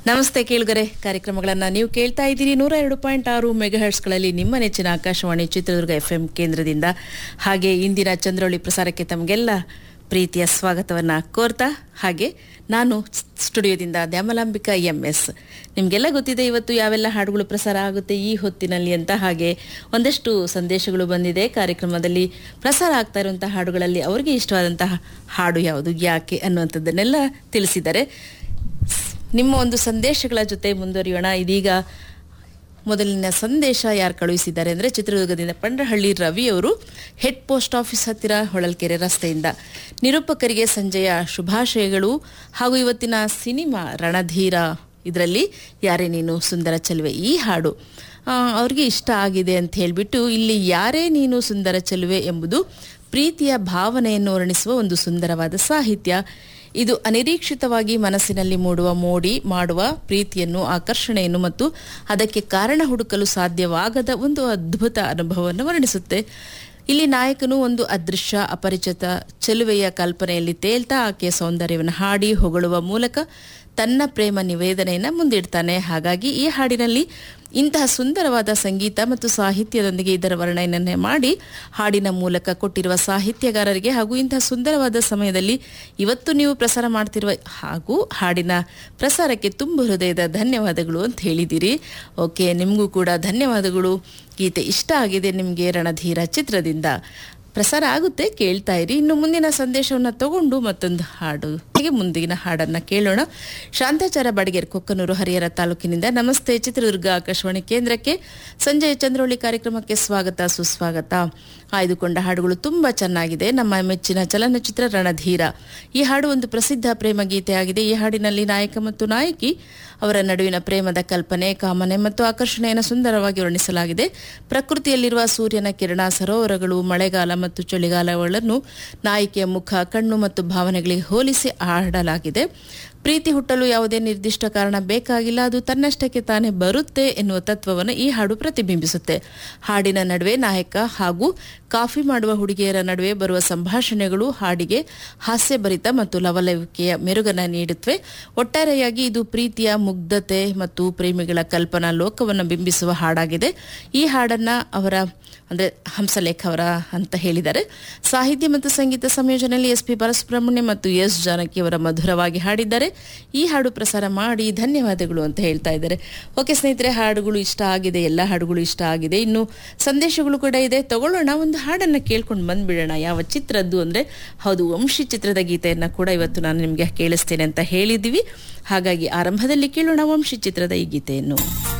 ನಮಸ್ತೆ ಕೇಳುಗರೆ ಕಾರ್ಯಕ್ರಮಗಳನ್ನು ನೀವು ಕೇಳ್ತಾ ಇದ್ದೀರಿ ನೂರ ಎರಡು ಪಾಯಿಂಟ್ ಆರು ಮೆಗಾಹರ್ಟ್ಸ್ಗಳಲ್ಲಿ ನಿಮ್ಮ ನೆಚ್ಚಿನ ಆಕಾಶವಾಣಿ ಚಿತ್ರದುರ್ಗ ಎಫ್ ಎಂ ಕೇಂದ್ರದಿಂದ ಹಾಗೆ ಇಂದಿನ ಚಂದ್ರವಳ್ಳಿ ಪ್ರಸಾರಕ್ಕೆ ತಮಗೆಲ್ಲ ಪ್ರೀತಿಯ ಸ್ವಾಗತವನ್ನು ಕೋರ್ತಾ ಹಾಗೆ ನಾನು ಸ್ಟುಡಿಯೋದಿಂದ ದ್ಯಾಮಲಾಂಬಿಕಾ ಎಂ ಎಸ್ ನಿಮಗೆಲ್ಲ ಗೊತ್ತಿದೆ ಇವತ್ತು ಯಾವೆಲ್ಲ ಹಾಡುಗಳು ಪ್ರಸಾರ ಆಗುತ್ತೆ ಈ ಹೊತ್ತಿನಲ್ಲಿ ಅಂತ ಹಾಗೆ ಒಂದಷ್ಟು ಸಂದೇಶಗಳು ಬಂದಿದೆ ಕಾರ್ಯಕ್ರಮದಲ್ಲಿ ಪ್ರಸಾರ ಆಗ್ತಾ ಇರುವಂತಹ ಹಾಡುಗಳಲ್ಲಿ ಅವರಿಗೆ ಇಷ್ಟವಾದಂತಹ ಹಾಡು ಯಾವುದು ಯಾಕೆ ಅನ್ನುವಂಥದ್ದನ್ನೆಲ್ಲ ತಿಳಿಸಿದ್ದಾರೆ ನಿಮ್ಮ ಒಂದು ಸಂದೇಶಗಳ ಜೊತೆ ಮುಂದುವರಿಯೋಣ ಇದೀಗ ಮೊದಲಿನ ಸಂದೇಶ ಯಾರು ಕಳುಹಿಸಿದ್ದಾರೆ ಅಂದರೆ ಚಿತ್ರದುರ್ಗದಿಂದ ಪಂಡ್ರಹಳ್ಳಿ ರವಿ ಅವರು ಹೆಡ್ ಪೋಸ್ಟ್ ಆಫೀಸ್ ಹತ್ತಿರ ಹೊಳಲ್ಕೆರೆ ರಸ್ತೆಯಿಂದ ನಿರೂಪಕರಿಗೆ ಸಂಜೆಯ ಶುಭಾಶಯಗಳು ಹಾಗೂ ಇವತ್ತಿನ ಸಿನಿಮಾ ರಣಧೀರ ಇದರಲ್ಲಿ ಯಾರೇ ನೀನು ಸುಂದರ ಚೆಲುವೆ ಈ ಹಾಡು ಆ, ಅವ್ರಿಗೆ ಇಷ್ಟ ಆಗಿದೆ ಅಂತ ಹೇಳಿಬಿಟ್ಟು ಇಲ್ಲಿ ಯಾರೇ ನೀನು ಸುಂದರ ಚೆಲುವೆ ಎಂಬುದು ಪ್ರೀತಿಯ ಭಾವನೆಯನ್ನು ವರ್ಣಿಸುವ ಒಂದು ಸುಂದರವಾದ ಸಾಹಿತ್ಯ ಇದು ಅನಿರೀಕ್ಷಿತವಾಗಿ ಮನಸ್ಸಿನಲ್ಲಿ ಮೂಡುವ ಮೋಡಿ ಮಾಡುವ ಪ್ರೀತಿಯನ್ನು ಆಕರ್ಷಣೆಯನ್ನು ಮತ್ತು ಅದಕ್ಕೆ ಕಾರಣ ಹುಡುಕಲು ಸಾಧ್ಯವಾಗದ ಒಂದು ಅದ್ಭುತ ಅನುಭವವನ್ನು ವರ್ಣಿಸುತ್ತೆ ಇಲ್ಲಿ ನಾಯಕನು ಒಂದು ಅದೃಶ್ಯ ಅಪರಿಚಿತ ಚೆಲುವೆಯ ಕಲ್ಪನೆಯಲ್ಲಿ ತೇಲ್ತಾ ಆಕೆಯ ಸೌಂದರ್ಯವನ್ನು ಹಾಡಿ ಹೊಗಳುವ ಮೂಲಕ ತನ್ನ ಪ್ರೇಮ ನಿವೇದನೆಯನ್ನು ಮುಂದಿಡ್ತಾನೆ ಹಾಗಾಗಿ ಈ ಹಾಡಿನಲ್ಲಿ ಇಂತಹ ಸುಂದರವಾದ ಸಂಗೀತ ಮತ್ತು ಸಾಹಿತ್ಯದೊಂದಿಗೆ ಇದರ ವರ್ಣನೆ ಮಾಡಿ ಹಾಡಿನ ಮೂಲಕ ಕೊಟ್ಟಿರುವ ಸಾಹಿತ್ಯಗಾರರಿಗೆ ಹಾಗೂ ಇಂತಹ ಸುಂದರವಾದ ಸಮಯದಲ್ಲಿ ಇವತ್ತು ನೀವು ಪ್ರಸಾರ ಮಾಡ್ತಿರುವ ಹಾಗೂ ಹಾಡಿನ ಪ್ರಸಾರಕ್ಕೆ ತುಂಬ ಹೃದಯದ ಧನ್ಯವಾದಗಳು ಅಂತ ಹೇಳಿದ್ದೀರಿ ಓಕೆ ನಿಮಗೂ ಕೂಡ ಧನ್ಯವಾದಗಳು ಗೀತೆ ಇಷ್ಟ ಆಗಿದೆ ನಿಮಗೆ ರಣಧೀರ ಚಿತ್ರದಿಂದ ಪ್ರಸಾರ ಆಗುತ್ತೆ ಕೇಳ್ತಾ ಇರಿ ಇನ್ನು ಮುಂದಿನ ಸಂದೇಶವನ್ನು ತಗೊಂಡು ಮತ್ತೊಂದು ಹಾಡು ಹಾಗೆ ಮುಂದಿನ ಹಾಡನ್ನ ಕೇಳೋಣ ಶಾಂತಾಚಾರ ಬಾಡಿಗೆರ್ ಕೊಕ್ಕನೂರು ಹರಿಹರ ತಾಲೂಕಿನಿಂದ ನಮಸ್ತೆ ಚಿತ್ರದುರ್ಗ ಆಕಾಶವಾಣಿ ಕೇಂದ್ರಕ್ಕೆ ಸಂಜೆ ಚಂದ್ರವಳ್ಳಿ ಕಾರ್ಯಕ್ರಮಕ್ಕೆ ಸ್ವಾಗತ ಸುಸ್ವಾಗತ ಆಯ್ದುಕೊಂಡ ಹಾಡುಗಳು ತುಂಬಾ ಚೆನ್ನಾಗಿದೆ ನಮ್ಮ ಮೆಚ್ಚಿನ ಚಲನಚಿತ್ರ ರಣಧೀರ ಈ ಹಾಡು ಒಂದು ಪ್ರಸಿದ್ಧ ಪ್ರೇಮ ಗೀತೆಯಾಗಿದೆ ಈ ಹಾಡಿನಲ್ಲಿ ನಾಯಕ ಮತ್ತು ನಾಯಕಿ ಅವರ ನಡುವಿನ ಪ್ರೇಮದ ಕಲ್ಪನೆ ಕಾಮನೆ ಮತ್ತು ಆಕರ್ಷಣೆಯನ್ನು ಸುಂದರವಾಗಿ ವರ್ಣಿಸಲಾಗಿದೆ ಪ್ರಕೃತಿಯಲ್ಲಿರುವ ಸೂರ್ಯನ ಕಿರಣ ಸರೋವರಗಳು ಮಳೆಗಾಲ ಮತ್ತು ಚಳಿಗಾಲಗಳನ್ನು ನಾಯಕಿಯ ಮುಖ ಕಣ್ಣು ಮತ್ತು ಭಾವನೆಗಳಿಗೆ ಹೋಲಿಸಿ ಹಾಡಲಾಗಿದೆ ಪ್ರೀತಿ ಹುಟ್ಟಲು ಯಾವುದೇ ನಿರ್ದಿಷ್ಟ ಕಾರಣ ಬೇಕಾಗಿಲ್ಲ ಅದು ತನ್ನಷ್ಟಕ್ಕೆ ತಾನೇ ಬರುತ್ತೆ ಎನ್ನುವ ತತ್ವವನ್ನು ಈ ಹಾಡು ಪ್ರತಿಬಿಂಬಿಸುತ್ತೆ ಹಾಡಿನ ನಡುವೆ ನಾಯಕ ಹಾಗೂ ಕಾಫಿ ಮಾಡುವ ಹುಡುಗಿಯರ ನಡುವೆ ಬರುವ ಸಂಭಾಷಣೆಗಳು ಹಾಡಿಗೆ ಹಾಸ್ಯಭರಿತ ಮತ್ತು ಲವಲವಿಕೆಯ ಮೆರುಗನ್ನ ನೀಡುತ್ತವೆ ಒಟ್ಟಾರೆಯಾಗಿ ಇದು ಪ್ರೀತಿಯ ಮುಗ್ಧತೆ ಮತ್ತು ಪ್ರೇಮಿಗಳ ಕಲ್ಪನಾ ಲೋಕವನ್ನು ಬಿಂಬಿಸುವ ಹಾಡಾಗಿದೆ ಈ ಹಾಡನ್ನ ಅವರ ಅಂದ್ರೆ ಹಂಸಲೇಖ ಅವರ ಅಂತ ಹೇಳಿದ್ದಾರೆ ಸಾಹಿತ್ಯ ಮತ್ತು ಸಂಗೀತ ಸಂಯೋಜನೆಯಲ್ಲಿ ಎಸ್ ಪಿ ಬಾಲಸುಬ್ರಹ್ಮಣ್ಯ ಮತ್ತು ಎಸ್ ಜಾನಕಿ ಅವರ ಮಧುರವಾಗಿ ಹಾಡಿದ್ದಾರೆ ಈ ಹಾಡು ಪ್ರಸಾರ ಮಾಡಿ ಧನ್ಯವಾದಗಳು ಅಂತ ಹೇಳ್ತಾ ಇದ್ದಾರೆ ಓಕೆ ಸ್ನೇಹಿತರೆ ಹಾಡುಗಳು ಇಷ್ಟ ಆಗಿದೆ ಎಲ್ಲ ಹಾಡುಗಳು ಇಷ್ಟ ಆಗಿದೆ ಇನ್ನು ಸಂದೇಶಗಳು ಕೂಡ ಇದೆ ತಗೊಳ್ಳೋಣ ಒಂದು ಹಾಡನ್ನ ಕೇಳ್ಕೊಂಡು ಬಂದ್ಬಿಡೋಣ ಯಾವ ಚಿತ್ರದ್ದು ಅಂದ್ರೆ ಹೌದು ವಂಶಿ ಚಿತ್ರದ ಗೀತೆಯನ್ನ ಕೂಡ ಇವತ್ತು ನಾನು ನಿಮಗೆ ಕೇಳಿಸ್ತೇನೆ ಅಂತ ಹೇಳಿದ್ದೀವಿ ಹಾಗಾಗಿ ಆರಂಭದಲ್ಲಿ ಕೇಳೋಣ ವಂಶಿ ಚಿತ್ರದ ಈ ಗೀತೆಯನ್ನು